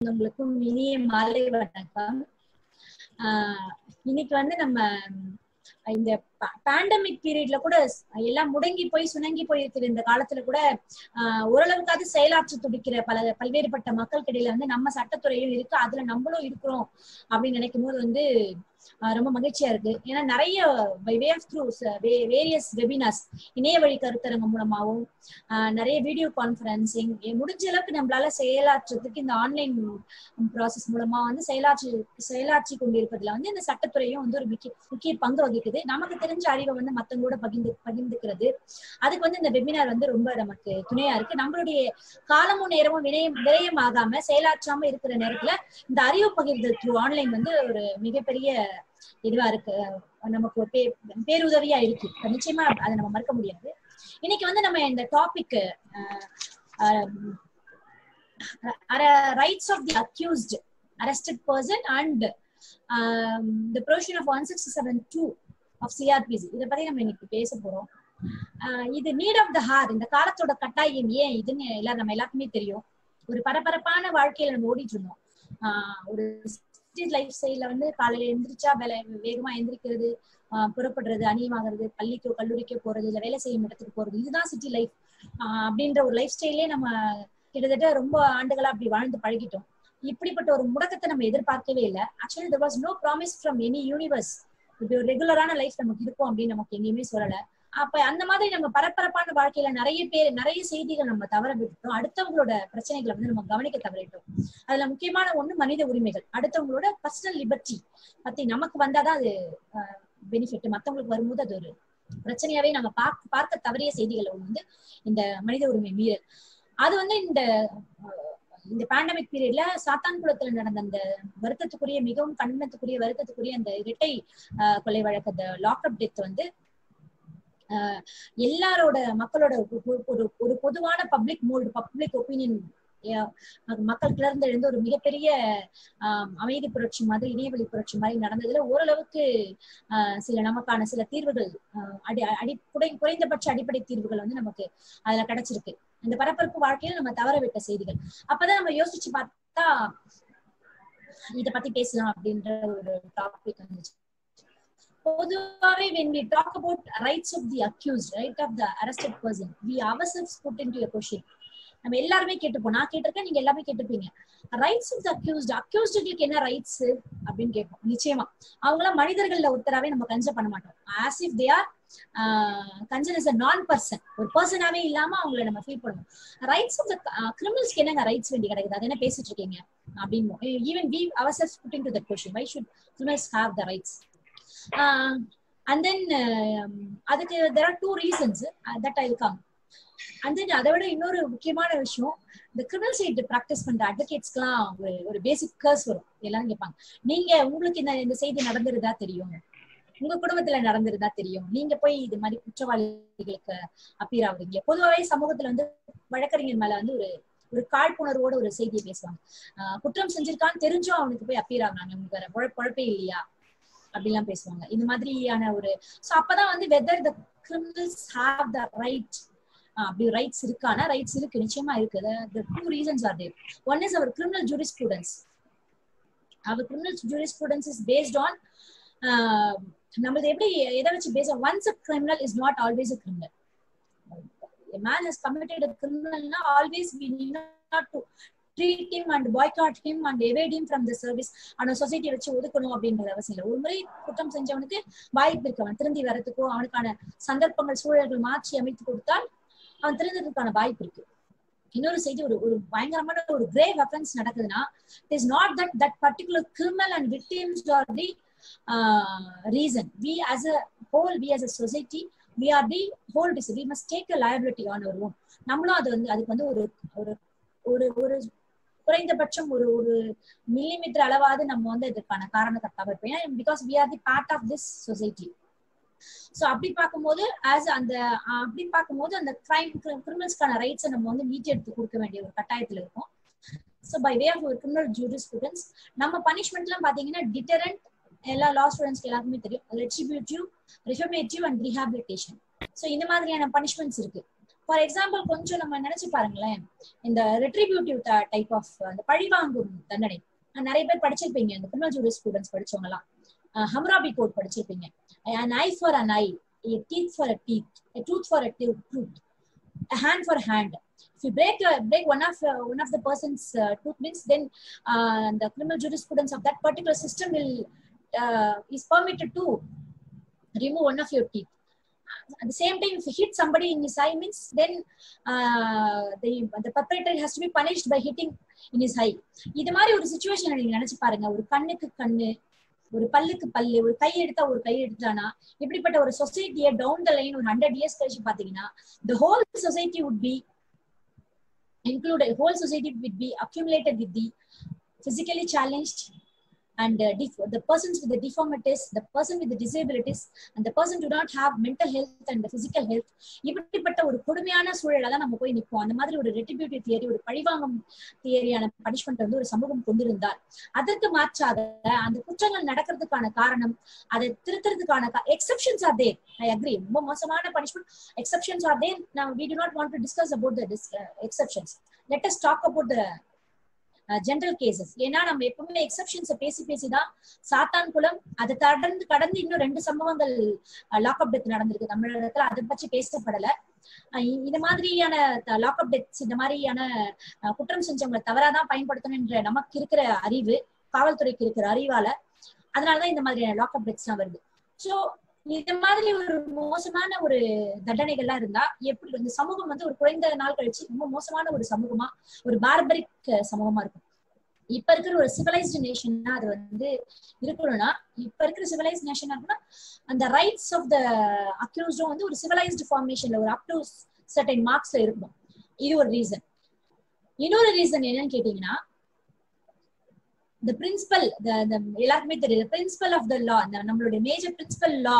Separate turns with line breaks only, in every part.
உங்களுக்கும் இனிய மாலை வணக்கம் ஆஹ் இன்னைக்கு வந்து நம்ம இந்த பேண்டமிக் பீரியட்ல கூட எல்லாம் முடங்கி போய் சுணங்கி போய் இருக்கிற இந்த காலத்துல கூட ஆஹ் ஓரளவுக்காவது செயலாற்ற துடிக்கிற பல பல்வேறுபட்ட மக்களுக்கு இடையில வந்து நம்ம சட்டத்துறையும் இருக்கு அதுல நம்மளும் இருக்கிறோம் அப்படின்னு நினைக்கும் போது வந்து ரொம்ப மகிழ்ச்சியா இருக்கு ஏன்னா நிறைய way of through various webinars இணைய வழி கருத்தரங்கம் மூலமாகவும் நிறைய வீடியோ கான்ஃபரன்சிங் முடிஞ்ச அளவுக்கு நம்மளால செயலாற்றுறதுக்கு இந்த ஆன்லைன் ப்ராசஸ் மூலமா வந்து செயலாற்றி செயலாற்றி கொண்டிருப்பதுல வந்து இந்த சட்டத்துறையும் வந்து ஒரு முக்கிய முக்கிய பங்கு வகிக்குது நமக்கு தெரிஞ்ச அறிவை வந்து மத்தவங்களோட பகிர்ந்து பகிர்ந்துக்கிறது அதுக்கு வந்து இந்த வெபினார் வந்து ரொம்ப நமக்கு துணையா இருக்கு நம்மளுடைய காலமும் நேரமும் வினயம் விரயம் ஆகாம செயலாற்றாம இருக்கிற நேரத்துல இந்த அறிவு பகிர்தல் த்ரூ ஆன்லைன் வந்து ஒரு மிகப்பெரிய இதுவா இருக்கு நமக்கு பே பேருதவியா இருக்கு நிச்சயமா அதை நம்ம மறக்க முடியாது இன்னைக்கு வந்து நம்ம இந்த topic rights of the accused arrested person and the provision of one sixty seven two of CrPC இதை பத்தி நம்ம இன்னைக்கு பேச போறோம் இது நீட் ஆஃப் த ஹார் இந்த காலத்தோட கட்டாயம் ஏன் இதுன்னு எல்லாம் நம்ம எல்லாருக்குமே தெரியும் ஒரு பரபரப்பான வாழ்க்கையில நம்ம ஓடிட்டு இருந்தோம் ஒரு லைஃப் ஸ்டைல வந்து காலையில எந்திரிச்சா வேலை வேகமா எந்திரிக்கிறது புறப்படுறது அணியமாகிறது பள்ளிக்கோ கல்லூரிக்கோ போறது இல்ல வேலை செய்யும் இடத்துக்கு போறது இதுதான் சிட்டி லைஃப் அப்படின்ற ஒரு லைஃப் ஸ்டைலே நம்ம கிட்டத்தட்ட ரொம்ப ஆண்டுகளா அப்படி வாழ்ந்து பழகிட்டோம் இப்படிப்பட்ட ஒரு முடக்கத்தை நம்ம எதிர்பார்க்கவே இல்லை actually there was no promise from any universe இப்படி ஒரு ரெகுலரான லைஃப் நமக்கு இருக்கும் அப்படின்னு நமக்கு எங்கேயுமே சொல்லல அப்ப அந்த மாதிரி நம்ம பரபரப்பான வாழ்க்கையில நிறைய பேர் நிறைய செய்திகள் நம்ம தவற விட்டுட்டோம் அடுத்தவங்களோட பிரச்சனைகளை வந்து நம்ம கவனிக்க தவறிட்டோம் அதுல முக்கியமான ஒண்ணு மனித உரிமைகள் அடுத்தவங்களோட பர்சனல் லிபர்ட்டி பத்தி நமக்கு வந்தாதான் அது பெனிஃபிட் மத்தவங்களுக்கு வரும்போது அது ஒரு பிரச்சனையாவே நம்ம பார்க்க பார்க்க தவறிய செய்திகள் வந்து இந்த மனித உரிமை மீறல் அது வந்து இந்த இந்த பேண்டமிக் பீரியட்ல சாத்தான் குளத்துல நடந்த அந்த வருத்தத்துக்குரிய மிகவும் கண்டனத்துக்குரிய வருத்தத்துக்குரிய அந்த இரட்டை கொலை வழக்கு அந்த லாக்அப் டெத் வந்து எல்லாரோட மக்களோட ஒரு ஒரு பொதுவான பப்ளிக் மோல்டு பப்ளிக் ஒப்பீனியன் மக்கள் கிளர்ந்து எழுந்து ஒரு மிகப்பெரிய அமைதி புரட்சி மாதிரி இணையவெளி புரட்சி மாதிரி நடந்ததுல ஓரளவுக்கு சில நமக்கான சில தீர்வுகள் அடி அடி குறைந்தபட்ச அடிப்படை தீர்வுகள் வந்து நமக்கு அதுல கிடைச்சிருக்கு இந்த பரபரப்பு வாழ்க்கையில நம்ம தவற விட்ட செய்திகள் அப்பதான் நம்ம யோசிச்சு பார்த்தா இத பத்தி பேசலாம் அப்படின்ற ஒரு டாபிக் வந்துச்சு பொதுவாவே when we talk about rights of the accused right of the arrested person we ourselves put into a question நம்ம எல்லாருமே கேட்டுப்போம் நான் கேட்டிருக்கேன் நீங்க எல்லாமே கேட்டுப்பீங்க ரைட்ஸ் ஆஃப் த அக்யூஸ்ட் அக்யூஸ்டுகளுக்கு என்ன ரைட்ஸ் அப்படின்னு கேட்போம் நிச்சயமா அவங்களாம் மனிதர்கள்ல ஒருத்தராவே நம்ம கன்சிடர் பண்ண மாட்டோம் as if they are concern is a non person ஒரு பர்சனாவே இல்லாம அவங்கள நம்ம ஃபீல் பண்ணுவோம் ரைட்ஸ் ஆஃப் த கிரிமினல்ஸ்க்கு என்னங்க ரைட்ஸ் வேண்டி கிடைக்குது அது என்ன பேசிட்டு இருக்கீங்க அப்படின்னு even we ourselves putting to that question why should criminals have the rights and then அதுக்கு there are two reasons that I come and then அதை விட இன்னொரு முக்கியமான விஷயம் இந்த கிரிமினல் சைட் ப்ராக்டிஸ் பண்ற அட்வொகேட்ஸ்க்குலாம் ஒரு ஒரு பேசிக் கர்ஸ் வரும் எல்லாரும் கேட்பாங்க நீங்க உங்களுக்கு இந்த இந்த செய்தி நடந்துருதா தெரியும் உங்க குடும்பத்துல நடந்துருதா தெரியும் நீங்க போய் இது மாதிரி குற்றவாளிகளுக்கு அப்பீர் ஆகுறீங்க பொதுவாகவே சமூகத்துல வந்து வழக்கறிஞர் மேல வந்து ஒரு ஒரு காழ்ப்புணர்வோட ஒரு செய்தியை பேசுவாங்க குற்றம் செஞ்சிருக்கான்னு தெரிஞ்சும் அவனுக்கு போய் அப்பீர் ஆகுறாங்க உங்களுக்கு வேற பொழ பொழப்பே இல்லையா அப்படிலாம் பேசுவாங்க இந்த மாதிரியான ஒரு சோ அப்பதான் வந்து whether the criminals have the right அப்படி ரைட்ஸ் இருக்கானா ரைட்ஸ் இருக்கு நிச்சயமா இருக்கு the two reasons are there one is our criminal jurisprudence our criminal jurisprudence is based on நம்மளது எப்படி எதை வச்சு பேச once a criminal is not always a criminal a man has committed a criminal na always we need not to treat him and boycott him and evade him from the service ஆனா சொசைட்டியை வச்சு ஒதுக்கணும் அப்படின்றது அவசியம் இல்லை ஒரு முறை குற்றம் செஞ்சவனுக்கு வாய்ப்பு இருக்கு அவன் திருந்தி வரதுக்கோ அவனுக்கான சந்தர்ப்பங்கள் சூழல்கள் மாற்றி அமைத்து கொடுத்தால் அவன் திருந்ததுக்கான வாய்ப்பு இருக்கு இன்னொரு செய்தி ஒரு ஒரு பயங்கரமான ஒரு கிரேவ் அஃபென்ஸ் நடக்குதுன்னா it is not that that particular criminal and victims are the reason we as a whole we as a society we are the whole this we must take a liability on our own நம்மளும் அது வந்து அதுக்கு வந்து ஒரு ஒரு ஒரு ஒரு குறைந்தபட்சம் ஒரு ஒரு மில்லிமீட்டர் அளவாவது நம்ம வந்து இதுக்கான காரணக்கர்த்தாவா இருப்போம் ஏன்னா because we are the part of this society so அப்படி பார்க்கும்போது ஆஸ் அந்த அப்படி பார்க்கும்போது அந்த கிரைம் கிரிமினல்ஸ்க்கான ரைட்ஸை நம்ம வந்து மீட்டி எடுத்து கொடுக்க வேண்டிய ஒரு கட்டாயத்துல இருக்கும் ஸோ பை வே ஆஃப் ஒரு கிரிமினல் ஜூரி ஸ்டூடெண்ட்ஸ் நம்ம பனிஷ்மெண்ட்லாம் பாத்தீங்கன்னா டிட்டரண்ட் எல்லா லா ஸ்டூடெண்ட்ஸ்க்கு எல்லாருக்குமே தெரியும் retributive reformative and rehabilitation so இந்த மாதிரியான பனிஷ்மெண்ட்ஸ் இருக்கு ஃபார் எக்ஸாம்பிள் கொஞ்சம் நம்ம நினைச்சு பாருங்களேன் இந்த ரெட்ரிபியூட்டிவ் டைப் ஆஃப் அந்த பழிவாங்கும் தண்டனை அஹ் நிறைய பேர் படிச்சிருப்பீங்க இந்த கிரிமினல் ஜூரி ஸ்டூடெண்ட்ஸ் படிச்சவங்க எல்லாம் ஹம்ராபி கோட் படிச்சிருப்பீங்க an eye for an eye a teeth for a teeth a tooth for a tooth tooth a hand for hand if you break uh, break one of uh, one of the person's uh, tooth means then uh, the criminal jurisprudence of that particular system will uh, is permitted to remove one of your teeth at the same time if you hit somebody in his eye means then uh, the the perpetrator has to be punished by hitting in his eye இது மாதிரி ஒரு situation நீங்க நினைச்சு பாருங்க ஒரு கண்ணுக்கு கண்ணு ஒரு பல்லுக்கு பல்லு ஒரு கை எடுத்தா ஒரு கை எடுத்தானா இப்படிப்பட்ட ஒரு சொசைட்டியை டவுன் த லைன் ஒரு ஹண்ட்ரட் இயர்ஸ் கழிச்சு பாத்தீங்கன்னா the whole society would be included whole society would be accumulated with the physically challenged and uh, def- the persons with the deformities the person with the disabilities and the person do not have mental health and the physical health இப்படிப்பட்ட ஒரு கொடுமையான சூழல தான் நம்ம போய் நிற்போம் அந்த மாதிரி ஒரு ரெட்டிபியூட்டிவ் தியரி ஒரு பழிவாங்கும் தியரியான பனிஷ்மெண்ட் வந்து ஒரு சமூகம் கொண்டிருந்தால் அதற்கு மாற்றாக அந்த குற்றங்கள் நடக்கிறதுக்கான காரணம் அதை திருத்துறதுக்கான exceptions are there I agree ரொம்ப மோசமான punishment exceptions are there now we do not want to discuss about the dis- uh, exceptions let us talk about the general cases ஏன்னா நம்ம எப்பவுமே எக்ஸப்ஷன்ஸ் பேசி பேசிதான் சாத்தான் குளம் அதை கடந்து கடந்து இன்னும் ரெண்டு சம்பவங்கள் லாக்அப் டெத் நடந்திருக்கு தமிழகத்துல அதை பற்றி பேசப்படல அஹ் இ- இந்த மாதிரியான லாக்அப் டெத்ஸ் இந்த மாதிரியான அஹ், குற்றம் செஞ்சவங்களை தவறாதான் பயன்படுத்தணும் என்ற நமக்கு இருக்கிற அறிவு காவல்துறைக்கு இருக்கிற அறிவால அதனாலதான் இந்த மாதிரியான லாக்அப் டெத்ஸ் எல்லாம் வருது சோ இந்த மாதிரி ஒரு மோசமான ஒரு தண்டனைகள்லாம் இருந்தா எப்படி இந்த சமூகம் வந்து ஒரு குறைந்த நாள் கழிச்சு ரொம்ப மோசமான ஒரு சமூகமா ஒரு பார்பரிக் சமூகமா இருக்கும் இப்ப இருக்கிற ஒரு சிவிலைஸ்டு நேஷன்னா அது வந்து இருக்கணும்னா இப்ப இருக்கிற சிவிலைஸ்ட் நேஷனா இருக்குன்னா அந்த ரைட்ஸ் ஆஃப் த அக்யூஸ்டும் வந்து ஒரு சிவிலைஸ்டு ஃபார்மேஷன்ல ஒரு அப் டு சர்டைன் மார்க்ஸ்ல இருக்கணும் இது ஒரு ரீசன் இன்னொரு ரீசன் என்னன்னு கேட்டீங்கன்னா the principle the the எல்லாருக்குமே தெரியும் principle of the law இந்த நம்மளுடைய major principle law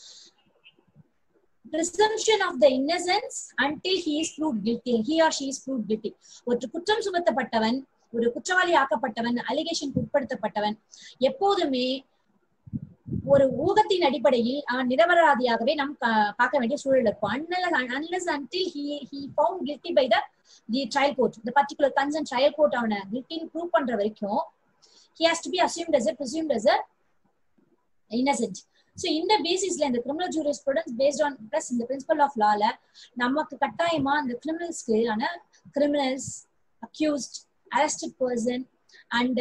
presumption of the innocence until he is proved guilty he or she is proved guilty ஒரு குற்றம் சுமத்தப்பட்டவன் ஒரு குற்றவாளி ஆக்கப்பட்டவன் அலிகேஷன் உட்படுத்தப்பட்டவன் எப்போதுமே ஒரு ஊகத்தின் அடிப்படையில் அவன் நிரபராதியாகவே நாம் கா- பார்க்க வேண்டிய சூழல் இருக்கும் unless unless until he he found guilty by the the trial court the particular concerned trial court அவனை guilty ப்ரூவ் பண்ற வரைக்கும் he has to be assumed as a presumed as a innocent so இந்த பேசிஸ்ல இந்த criminal jurisprudence based on plus இந்த principle of லால நமக்கு கட்டாயமா இந்த கிரிமினல்ஸ்க்கு ஆன criminals accused arrested person and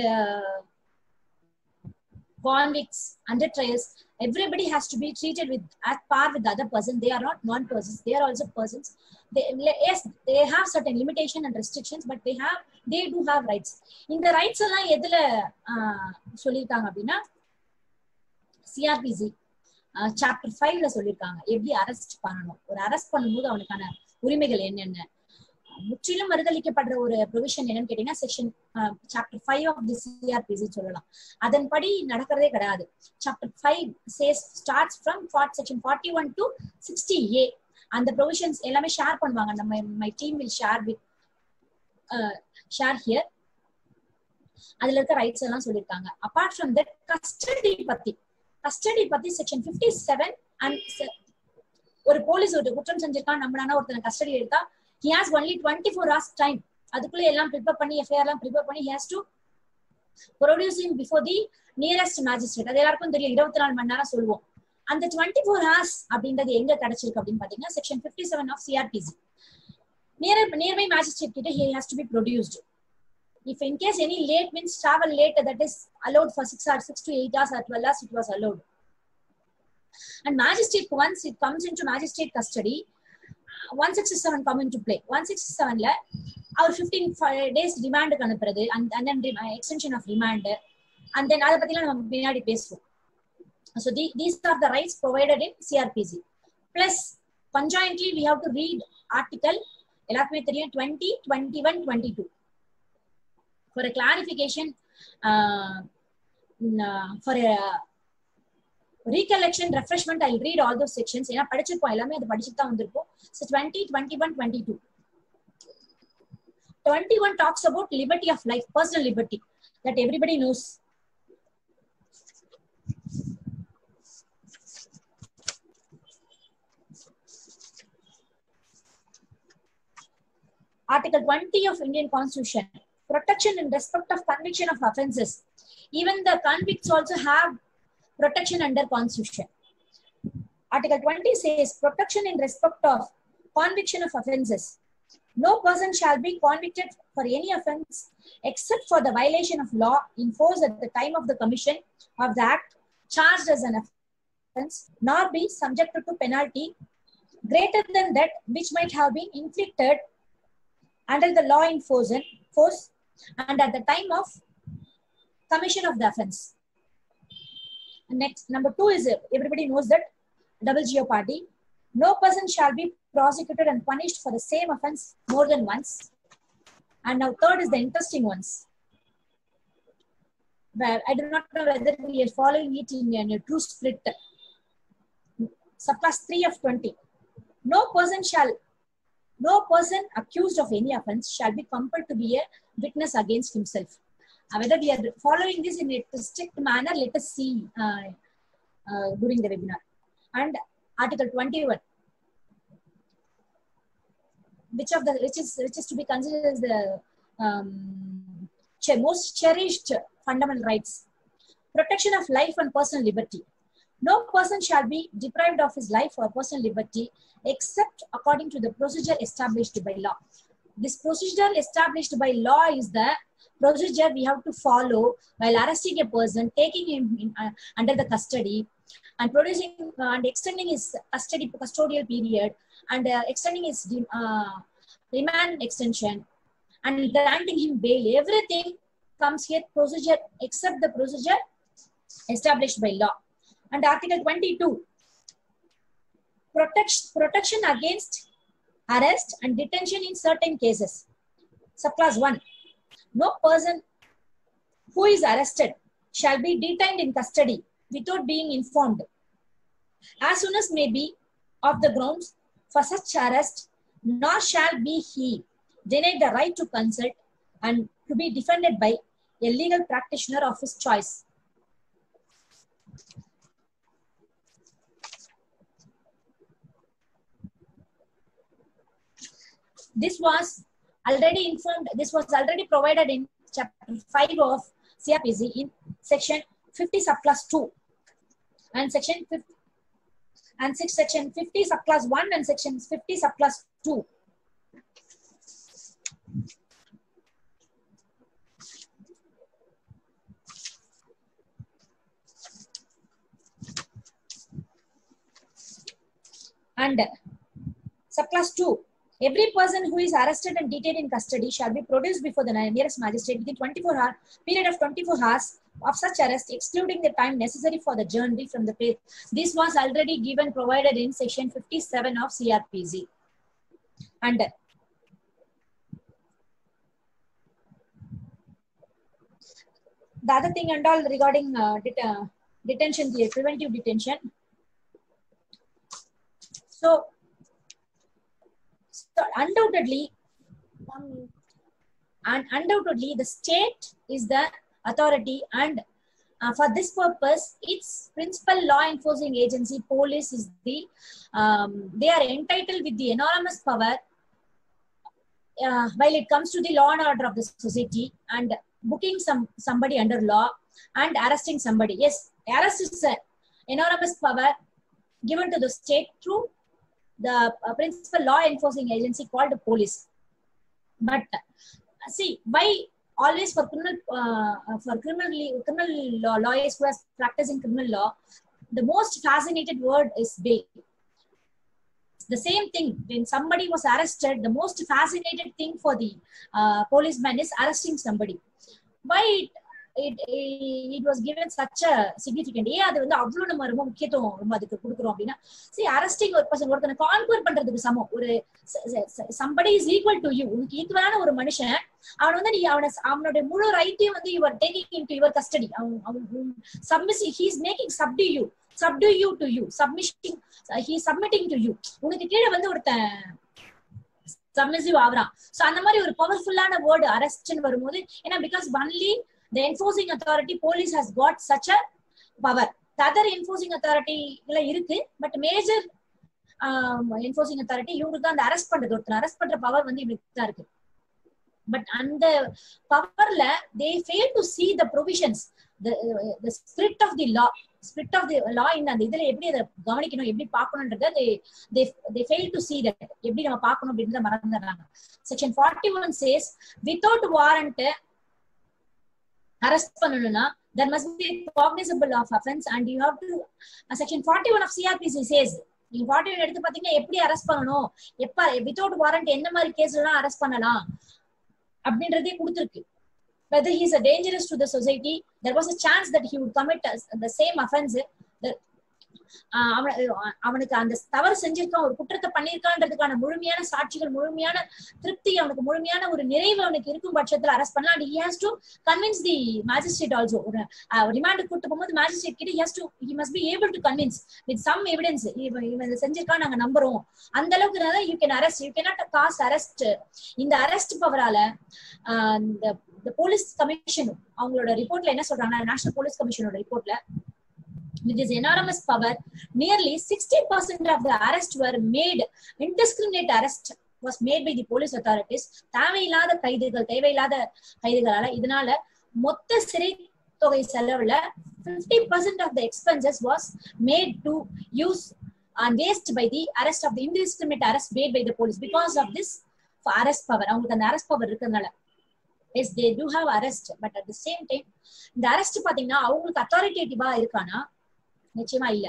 convicts under trials everybody has to be treated with at par with the other person they are not non-persons they are also persons they yes they have certain limitation and restrictions but they have they do have rights இந்த rights எல்லாம் எதுல ஆஹ், சொல்லியிருக்காங்க அப்படின்னா CrPC chapter ஃபைவ்ல சொல்லியிருக்காங்க எப்படி arrest பண்ணணும் ஒரு அரெஸ்ட் பண்ணும்போது அவனுக்கான உரிமைகள் என்னென்ன முற்றிலும் மறுதளிக்கப்படுற ஒரு ப்ரொவிஷன் என்னன்னு கேட்டீங்கன்னா section chapter five of the CrPC சொல்லலாம் அதன்படி நடக்கிறதே கிடையாது chapter five says starts from forty section forty one to sixty A அந்த ப்ரொவிஷன்ஸ் எல்லாமே ஷேர் பண்ணுவாங்க நம்ம my team will share with share here அதுல இருக்க ரைட்ஸ் எல்லாம் சொல்லியிருக்காங்க அபார்ட் ஃப்ரம் தட் கஸ்டடி பத்தி கஸ்டடி பத்தி செக்ஷன் பிப்டி செவன் அண்ட் ஒரு போலீஸ் ஒரு குற்றம் செஞ்சிருக்கான் நம்மளான ஒருத்தனை கஸ்டடி எடுத்தா he has only twenty four hours time அதுக்குள்ள எல்லாம் ப்ரிப்பேர் பண்ணி எஃப்ஐஆர் எல்லாம் ப்ரிப்பேர் பண்ணி has to producing before the nearest magistrate அது எல்லாருக்கும் தெரியும் இருபத்தி நாலு மணி நேரம் சொல்லுவோம் அந்த டுவெண்ட்டி ஃபோர் ஹவர்ஸ் அப்படின்றது எங்க கிடைச்சிருக்கு அப்படின்னு பாத்தீங்கன்னா section fifty seven of CrPC near nearby magistrate கிட்ட he has to be produced if in case any late means travel late that is allowed for six hours six to eight hours or 12 hours it was allowed and magistrate once it comes into magistrate custody uh, 167 come into play 167 ல அவர் 15 days ரிமாண்டுக்கு அனுப்புறது and and then rem- extension of remand and then அதை பத்திலாம் நம்ம பின்னாடி பேசுவோம் so the, these are the rights provided in CRPC plus conjointly we have to read article எல்லாருக்குமே தெரியும் 20 21 22 for a clarification uh, n- for a recollection refreshment i'll read all those sections ஏன்னா படிச்சிருப்போம் எல்லாமே அது படிச்சுட்டு தான் வந்திருப்போம் so 20 21 22 21 talks about liberty of life personal liberty that everybody knows Article 20 of Indian Constitution, protection in respect of conviction of offences. Even the convicts also have protection under Constitution. Article 20 says protection in respect of conviction of offences. No person shall be convicted for any offense except for the violation of law in force at the time of the commission of the act charged as an offense, nor be subjected to penalty greater than that which might have been inflicted under the law in force, force and at the time of commission of the offense. Next, number two is uh, everybody knows that double jeopardy. No person shall be prosecuted and punished for the same offense more than once. And now third is the interesting ones. Well, I do not know whether we are following it in, in a true split. Subclass 3 of 20. No person shall, no person accused of any offense shall be compelled to be a witness against himself. Uh, whether we are following this in a strict manner, let us see uh, uh, during the webinar. And Article 21, which of the which is which is to be considered as the um, che- most cherished fundamental rights protection of life and personal liberty no person shall be deprived of his life or personal liberty except according to the procedure established by law this procedure established by law is the procedure we have to follow while arresting a person taking him in, uh, under the custody and producing uh, and extending his custody custodial period and uh, extending his uh, remand extension and granting him bail. Everything comes here procedure except the procedure established by law. And Article 22 protects protection against arrest and detention in certain cases. Subclass 1 No person who is arrested shall be detained in custody without being informed as soon as may be of the grounds for such arrest, nor shall be he denied the right to consult and to be defended by a legal practitioner of his choice. This was already informed, this was already provided in chapter 5 of CRPC in section 50 subclass 2 and section 50 and six section 50 subclass 1 and section 50 subclass 2 and subclass 2 every person who is arrested and detained in custody shall be produced before the nearest magistrate within 24 hour period of 24 hours of such arrest, excluding the time necessary for the journey from the place. This was already given, provided in section 57 of CRPC. And the other thing and all regarding uh, det uh, detention, the preventive detention. So, so undoubtedly, um, and undoubtedly, the state is the authority and uh, for this purpose its principal law enforcing agency police is the um, they are entitled with the enormous power uh, while it comes to the law and order of the society and booking some somebody under law and arresting somebody yes arrest is an enormous power given to the state through the uh, principal law enforcing agency called police but see why always for criminal uh, for criminal criminal law, lawyers who are practicing criminal law the most fascinated word is bail the same thing when somebody was arrested the most fascinated thing for the uh, policeman is arresting somebody why it, it, it was given such a significant ஏன் அது வந்து அவ்வளவு நம்ம ரொம்ப முக்கியத்துவம் ரொம்ப அதுக்கு கொடுக்குறோம் அப்படின்னா சி அரஸ்டிங் ஒரு பர்சன் ஒருத்தனை கான்கூர் பண்றதுக்கு சமம் ஒரு somebody is equal to you உனக்கு ஈக்குவலான ஒரு மனுஷன் அவன் வந்து நீ அவனை அவனுடைய முழு ரைட்டையும் வந்து your taking into your custody அவன் அவன் submits he is making subdue you subdue you to you submitting he submitting to you உனக்கு கீழே வந்து ஒருத்தன் சப்மிசிவ் ஆகுறான் சோ அந்த மாதிரி ஒரு பவர்ஃபுல்லான வேர்டு அரெஸ்ட்னு வரும்போது ஏன்னா because only the enforcing authority police has got such a power other enforcing authority இருக்கு பட் மேஜர் என்ஃபோர்சிங் அத்தாரிட்டி இவங்களுக்கு அந்த அரெஸ்ட் பண்றது ஒருத்தர் அரெஸ்ட் பண்ற பவர் வந்து இவங்களுக்கு தான் இருக்கு பட் அந்த பவர்ல they fail to see the provisions the uh, the spirit of the law spirit of the law in அந்த இதுல எப்படி அதை கவனிக்கணும் எப்படி பார்க்கணும்ன்றத they they they fail to see that எப்படி நம்ம பார்க்கணும் அப்படின்றத மறந்துடுறாங்க section forty one says without warrant arrest பண்ணணும்னா there must be cognizable of offense and you have to uh, section 41 of CRPC says நீங்க 41 எடுத்து பாத்தீங்கன்னா எப்படி அரெஸ்ட் பண்ணணும் எப்ப வித்தவுட் வாரண்ட் என்ன மாதிரி கேஸ்ல எல்லாம் அரெஸ்ட் பண்ணலாம் அப்படின்றதே கொடுத்துருக்கு whether he is a dangerous to the society there was a chance that he would commit as- the same offense that ஆஹ் அவன அஹ் அவனுக்கு அந்த தவறு செஞ்சிருக்கான் ஒரு குற்றத்தை பண்ணியிருக்கான்றதுக்கான முழுமையான சாட்சிகள் முழுமையான திருப்தி அவனுக்கு முழுமையான ஒரு நிறைவு அவனுக்கு இருக்கும் பட்சத்துல அரெஸ்ட் பண்ணலாம் and he has to convince the magistrate also ஒரு ரிமாண்ட் கூட்டு போகும்போது மேஜிஸ்ட்ரேட் கிட்ட has to he must be able to convince with some evidence இவன் இவன் இதை செஞ்சிருக்கான் நாங்க நம்புறோம் அந்த அளவுக்கு you can arrest you cannot cause arrest இந்த அரெஸ்ட் பவரால இந்த இந்த போலீஸ் கமிஷன் அவங்களோட ரிப்போர்ட்ல என்ன சொல்றாங்கன்னா நேஷனல் போலீஸ் கமிஷனோட ரிப்போர்ட்ல with this enormous power, nearly 60% of the arrests were made, indiscriminate arrest was made by the police authorities. தேவையில்லாத கைதுகள் தேவையில்லாத கைதுகளால இதனால மொத்த சிறை தொகை செலவுல 50% of the expenses was made to use and waste by the arrest of the indiscriminate arrest made by the police because of this arrest power அவங்களுக்கு அந்த arrest power இருக்கிறதுனால yes they do have arrest but at the same time இந்த arrest பாத்தீங்கன்னா அவங்களுக்கு அத்தாரிட்டேட்டிவா இருக்கானா நிச்சயமா இல்ல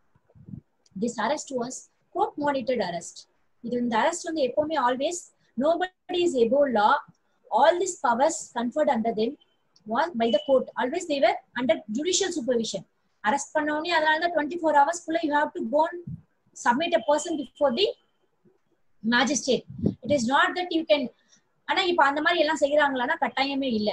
this arrest was court monitored arrest இது இந்த அரெஸ்ட் வந்து எப்பவுமே always nobody is above law all this powers conferred under them was by the court always they were under judicial supervision arrest பண்ண உடனே அதனால தான் டுவெண்ட்டி ஃபோர் ஹவர்ஸ்க்குள்ள you have to gone submit a person before the magistrate it is not that you can ஆனா இப்ப அந்த மாதிரி எல்லாம் செய்யறாங்களான்னா கட்டாயமே இல்ல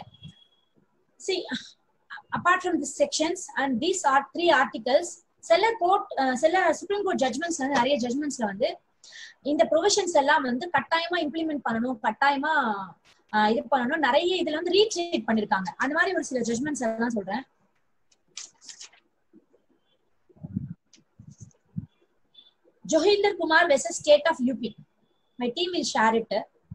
see apart from this sections and these are three articles சில கோர்ட் சில சுப்ரீம் கோர்ட் ஜட்மெண்ட்ஸ் வந்து நிறைய ஜட்மெண்ட்ஸ்ல வந்து இந்த ப்ரொவிஷன்ஸ் எல்லாம் வந்து கட்டாயமா இம்ப்ளிமெண்ட் பண்ணணும் கட்டாயமா ஆஹ் இது பண்ணணும் நிறைய இதுல வந்து ரீட்ரீட் பண்ணிருக்காங்க அந்த மாதிரி ஒரு சில ஜட்மெண்ட்ஸ் எல்லாம் சொல்றேன் Johinder Kumar versus State of UP. My team will share it.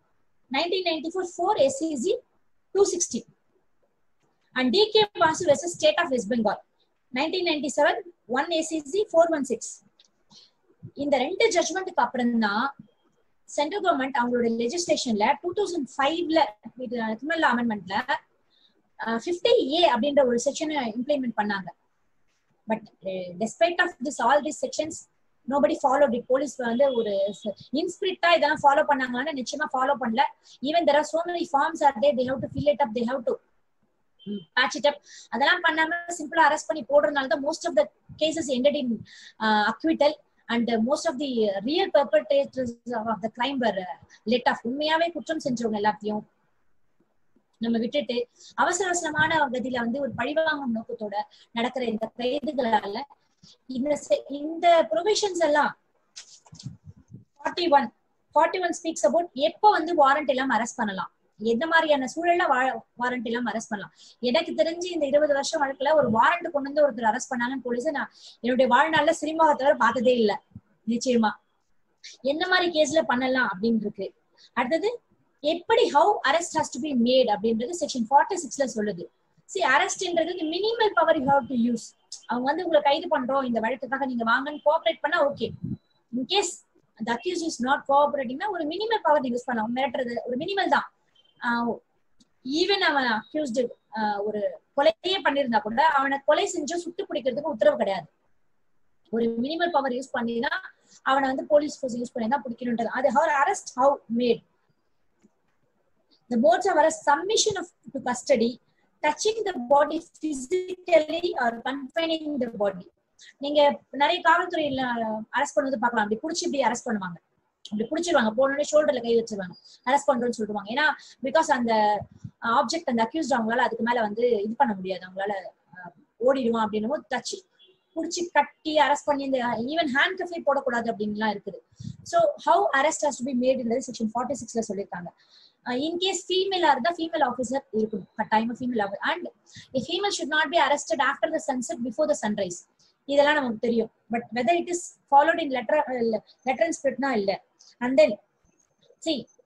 1994 4 SCZ 260. And DK Basu versus State of West Bengal. 1997 1 ACZ 416. இந்த ரெண்டு ஜட்மெண்ட்டுக்கு அப்புறம் தான் சென்ட்ரல் கவர்மெண்ட் அவங்களோட லெஜிஸ்லேஷன்ல டூ தௌசண்ட் ஃபைவ்ல கிரிமினல் அமெண்ட்மெண்ட்ல ஃபிஃப்டி ஏ அப்படின்ற ஒரு செக்ஷனை இம்ப்ளிமெண்ட் பண்ணாங்க but despite of this all this sections nobody follow it police வந்து ஒரு இன்ஸ்பிரிட்டா இதெல்லாம் ஃபாலோ பண்ணாங்கன்னு நிச்சயமா ஃபாலோ பண்ணல even there are so many forms are they they have to fill it up they have to patch it up அதெல்லாம் பண்ணாம சிம்பிளா அரெஸ்ட் பண்ணி போடுறதுனால தான் most of the cases ended in acquittal and most of the real perpetrators of the crime were let off உண்மையாவே குற்றம் செஞ்சவங்க எல்லாத்தையும் நம்ம விட்டுட்டு அவசர அவசரமான கதியில வந்து ஒரு பழிவாங்கும் நோக்கத்தோட நடக்கிற இந்த கைதுகளால இந்த இந்த ப்ரொவிஷன்ஸ் எல்லாம் forty one forty one speaks about எப்போ வந்து வாரண்ட் எல்லாம் அரெஸ்ட் பண்ணலாம் எந்த மாதிரியான சூழல்ல வாரண்ட் எல்லாம் அரெஸ்ட் பண்ணலாம் எனக்கு தெரிஞ்சு இந்த இருபது வருஷம் வழக்குல ஒரு வாரண்ட் கொண்டு வந்து ஒருத்தர் அரெஸ்ட் பண்ணாங்கன்னு போலீஸ் நான் என்னுடைய வாழ்நாள்ல சினிமாவை தவிர பார்த்ததே இல்லை நிச்சயமா என்ன மாதிரி கேஸ்ல பண்ணலாம் அப்படின்னு இருக்கு அடுத்தது எப்படி how arrest has to be made அப்படின்றது செக்ஷன் ஃபார்ட்டி சிக்ஸ்ல சொல்லுது சி அரெஸ்ட்ன்றது minimal power you have to use அவங்க வந்து உங்களை கைது பண்றோம் இந்த வழக்குக்காக நீங்க வாங்கன்னு கோஆபரேட் பண்ணா ஓகே இன்கேஸ் அந்த அக்யூஸ் இஸ் நாட் கோஆபரேட்டிங்னா ஒரு மினிமல் பவர் யூஸ் பண்ணலாம் மிரட்டுறது ஒரு மினிமல் தான் ஈவன் அவன் அக்யூஸ்டு ஒரு கொலையே பண்ணிருந்தா கூட அவனை கொலை செஞ்சோ சுட்டு பிடிக்கிறதுக்கு உத்தரவு கிடையாது ஒரு மினிமல் பவர் யூஸ் பண்ணினா அவனை வந்து போலீஸ் ஃபோர்ஸ் யூஸ் பண்ணி தான் பிடிக்கணுன்றது அது how arrest how made the modes of arrest submission of to custody touching the body physically or confining the body நீங்க நிறைய காவல்துறையில அரெஸ்ட் பண்ணது பார்க்கலாம் அப்படி புடிச்சு இப்படி அரெஸ்ட் பண்ணுவாங்க அப்படி புடிச்சிருவாங்க போனோடனே ஷோல்டர்ல கை வச்சிருவாங்க அரெஸ்ட் பண்றோம்னு சொல்லுவாங்க ஏன்னா பிகாஸ் அந்த ஆப்ஜெக்ட் அந்த அக்யூஸ்ட் அவங்களால அதுக்கு மேல வந்து இது பண்ண முடியாது அவங்களால ஓடிடுவான் அப்படின்னு தச்சு புடிச்சு கட்டி அரெஸ்ட் பண்ணி இந்த ஈவன் ஹேண்ட் கஃபை போடக்கூடாது அப்படின்லாம் இருக்குது so how arrest has to be made section forty சிக்ஸ்ல சொல்லியிருக்காங்க இன்கேஸ் ஃபீமேலா இருந்தா ஃபீமேல் ஆஃபீஸர் இருக்கணும் கட்டாயமா female and female should not be arrested after the sunset before the sunrise இதெல்லாம் நமக்கு தெரியும் but whether it is followed in letter letter in ஸ்பிரிட்னா இல்ல and then see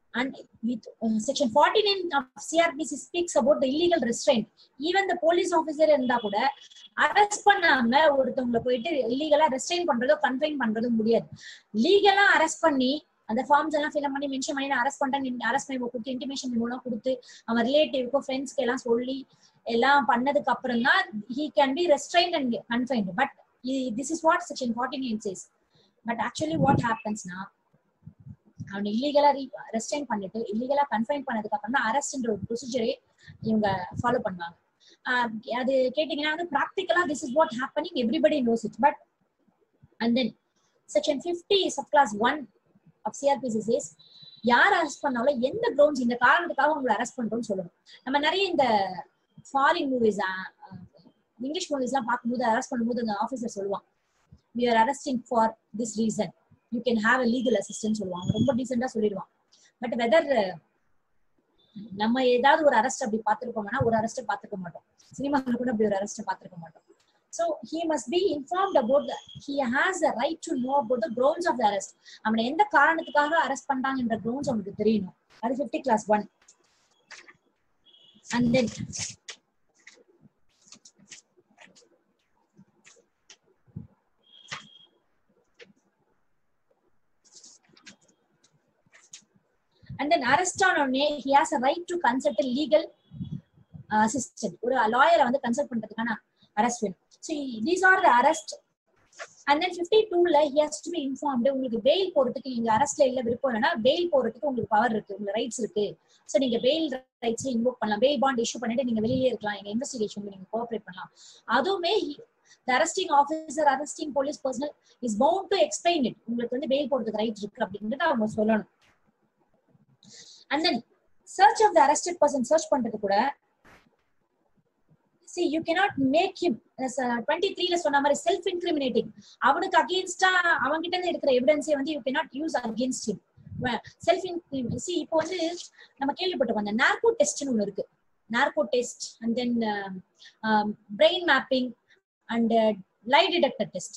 and with uh, section 49 of CRPC speaks about the illegal restraint. Even the police officer இருந்தா கூட arrest பண்ணாம ஒருத்தவங்களை போயிட்டு இல்லீகலா ரெஸ்ட்ரெயின் பண்றதோ கன்ஃபைன் பண்றதோ முடியாது லீகலா அரெஸ்ட் பண்ணி அந்த ஃபார்ம்ஸ் எல்லாம் ஃபில் பண்ணி மென்ஷன் பண்ணி அரெஸ்ட் பண்ணிட்டேன் அரெஸ்ட் மெமோ கொடுத்து இன்டிமேஷன் மெமோலாம் கொடுத்து அவன் ரிலேட்டிவ்க்கும் ஃப்ரெண்ட்ஸ்க்கு எல்லாம் சொல்லி எல்லாம் பண்ணதுக்கு அப்புறம் தான் he can be restrain and confined but this is what section forty nine says but actually what ஹேப்பன்ஸ்னா அவனை இல்லீகலா ரெஸ்டைன் பண்ணிட்டு இல்லீகலா கன்ஃபைன் பண்ணதுக்கு அப்புறம் தான் அரெஸ்ட்ன்ற ஒரு ப்ரொசீஜரே இவங்க ஃபாலோ பண்ணுவாங்க அது கேட்டீங்கன்னா வந்து ப்ராக்டிக்கலா this is what happening everybody knows it but and then section fifty sub clause one of CrPC says யார் அரெஸ்ட் பண்ணாலும் எந்த கிரவுண்ட்ஸ் இந்த காரணத்துக்காக உங்களை அரெஸ்ட் பண்றோம்னு சொல்லணும் நம்ம நிறைய இந்த ஃபாரின் மூவிஸ் இங்கிலீஷ் மூவிஸ் எல்லாம் பார்க்கும்போது அரெஸ்ட் பண்ணும்போது அந்த ஆஃபீஸர் சொல்லுவான் we are arresting for this reason you can have a legal assistant சொல்லுவாங்க ரொம்ப டீசெண்டா சொல்லிடுவான் பட் வெதர் நம்ம ஏதாவது ஒரு அரெஸ்ட் அப்படி பார்த்திருக்கோம்னா ஒரு அரெஸ்ட் பார்த்துக்க மாட்டோம் சினிமாவில் கூட அப்படி ஒரு அரெஸ்ட் பார்த்துருக்க மாட்டோம் so he must be informed about he has the right to know about the grounds of the arrest அவனை எந்த காரணத்துக்காக அரெஸ்ட் பண்றாங்கன்ற க்ரௌண்ட்ஸ் அவனுக்கு தெரியணும் அது fifty clause one and then and then arrest on உடனே he has a right to consult a legal uh, assistant ஒரு லாயரை வந்து கன்சல்ட் பண்றதுக்கான அரெஸ்ட் வேணும் so these are the arrest and then fifty டூல he has to be informed உங்களுக்கு bail போறதுக்கு நீங்க அரெஸ்ட்ல இல்ல விருப்பம் இல்லைன்னா பெயில் போறதுக்கு உங்களுக்கு பவர் இருக்கு உங்களுக்கு ரைட்ஸ் இருக்கு ஸோ நீங்க பெயில் ரைட்ஸ் இன்வோக் பண்ணலாம் பெயில் பாண்ட் இஷ்யூ பண்ணிட்டு நீங்க வெளியே இருக்கலாம் எங்க இன்வெஸ்டிகேஷன் நீங்க கோஆபரேட் பண்ணலாம் அதுவுமே the arresting officer arresting police personnel is bound to explain it உங்களுக்கு வந்து பெயில் போறதுக்கு ரைட் இருக்கு அப்படின்றத அவங்க சொல்லணும் and then search of the arrested person search பண்றது கூட see you cannot make him twenty த்ரீல சொன்ன மாதிரி செல்ஃப் இன்கிரிமினேட்டிங் அவனுக்கு அகேன்ஸ்டா அவன்கிட்ட இருந்து இருக்கிற எவிடன்ஸை வந்து you cannot use against himself see இப்போ வந்து நம்ம கேள்விப்பட்டோம் அந்த நார்கோ டெஸ்ட்னு ஒன்று இருக்கு narco test and then brain mapping and lie detector test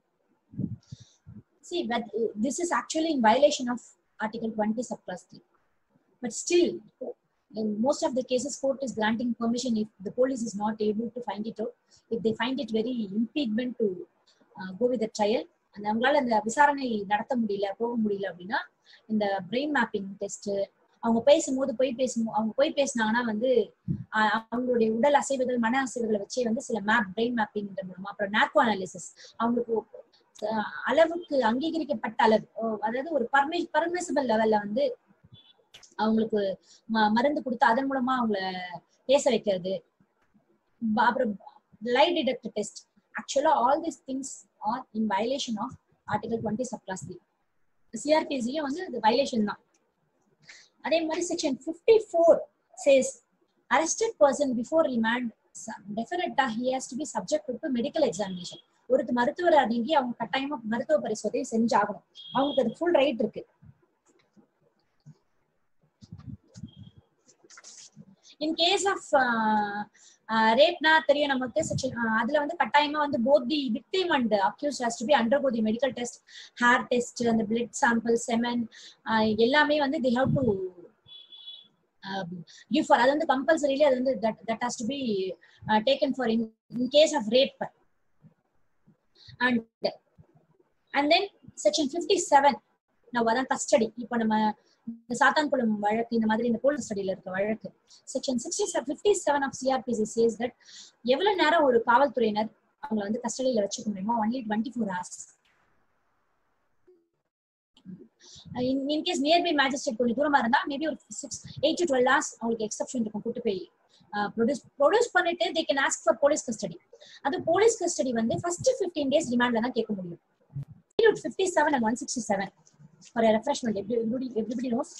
see but uh, this is actually in violation of article 20 subclass 3 but still in most of the cases court is granting permission if the police is not able to find it out if they find it very impediment to uh, go with the trial அந்த அவங்களால அந்த விசாரணை நடத்த முடியல போக முடியல அப்படின்னா இந்த பிரெயின் மேப்பிங் டெஸ்ட் அவங்க பேசும்போது போய் பேசும் அவங்க போய் பேசினாங்கன்னா வந்து அவங்களுடைய உடல் அசைவுகள் மன அசைவுகளை வச்சே வந்து சில மேப் பிரெயின் மேப்பிங் மூலமா அப்புறம் நார்கோ அனாலிசிஸ் அவங்களுக்கு அளவுக்கு அங்கீகரிக்கப்பட்ட அளவு அதாவது ஒரு பர்மி பர்மிசிபிள் லெவல்ல வந்து அவங்களுக்கு மருந்து கொடுத்து அதன் மூலமா அவங்கள பேச வைக்கிறது அப்புறம் lie detector test actually all these things are in violation of article twenty sub clause three சிஆர்பிசியும் வந்து இது வயலேஷன் தான் அதே மாதிரி section fifty four says arrested person before remand definitely he has to be subject to medical examination ஒரு மருத்துவர் அணுகி அவங்க கட்டாயமா மருத்துவ பரிசோதனை செஞ்சாகணும் அவங்களுக்கு அது ஃபுல் ரைட் இருக்கு இன் கேஸ் ஆஃப் ரேப்னா தெரியும் நமக்கு செக்ஷன் அதுல வந்து கட்டாயமா வந்து both the victim and accuse has to be undergo the medical test hair test அந்த பிளட் சாம்பிள் செமன் எல்லாமே வந்து they have to give for அது வந்து கம்பல்சரிலி அது வந்து that that has to be taken for in in case of rape and and then section fifty seven நம்ம அதான் custody இப்போ நம்ம இந்த சாத்தான்குளம் வழக்கு இந்த மாதிரி இந்த போலீஸ் ஸ்டடியில இருக்க வழக்கு section sixty fifty seven of CrPC says that எவ்வளவு நேரம் ஒரு காவல்துறையினர் அவங்களை வந்து கஸ்டடியில வச்சுக்க முடியுமோ only twenty four hours in case nearby magistrate கொஞ்சம் தூரமா இருந்தா மேபி ஒரு six eight to twelve hours அவங்களுக்கு எக்ஸப்ஷன் இருக்கும் கூட்டு போய் ப்ரொடியூஸ் ப்ரொடியூஸ் பண்ணிட்டு they can ask for police custody அது போலீஸ் கஸ்டடி வந்து ஃபர்ஸ்ட் ஃபிஃப்டீன் டேஸ் ரிமாண்ட்ல தான் கேட்க முடியும் fifty seven and one sixty seven for a refreshment. Everybody, everybody knows.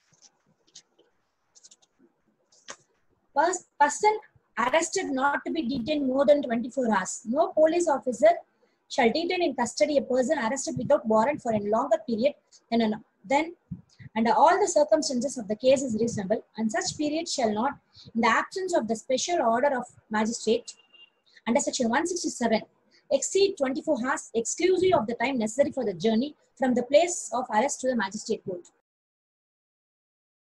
First, person arrested not to be detained more than 24 hours. No police officer shall detain in custody a person arrested without warrant for a longer period than an, then under all the circumstances of the case is reasonable, and such period shall not, in the absence of the special order of magistrate, under section 167, exceed 24 hours exclusive of the time necessary for the journey from the place of arrest to the magistrate court.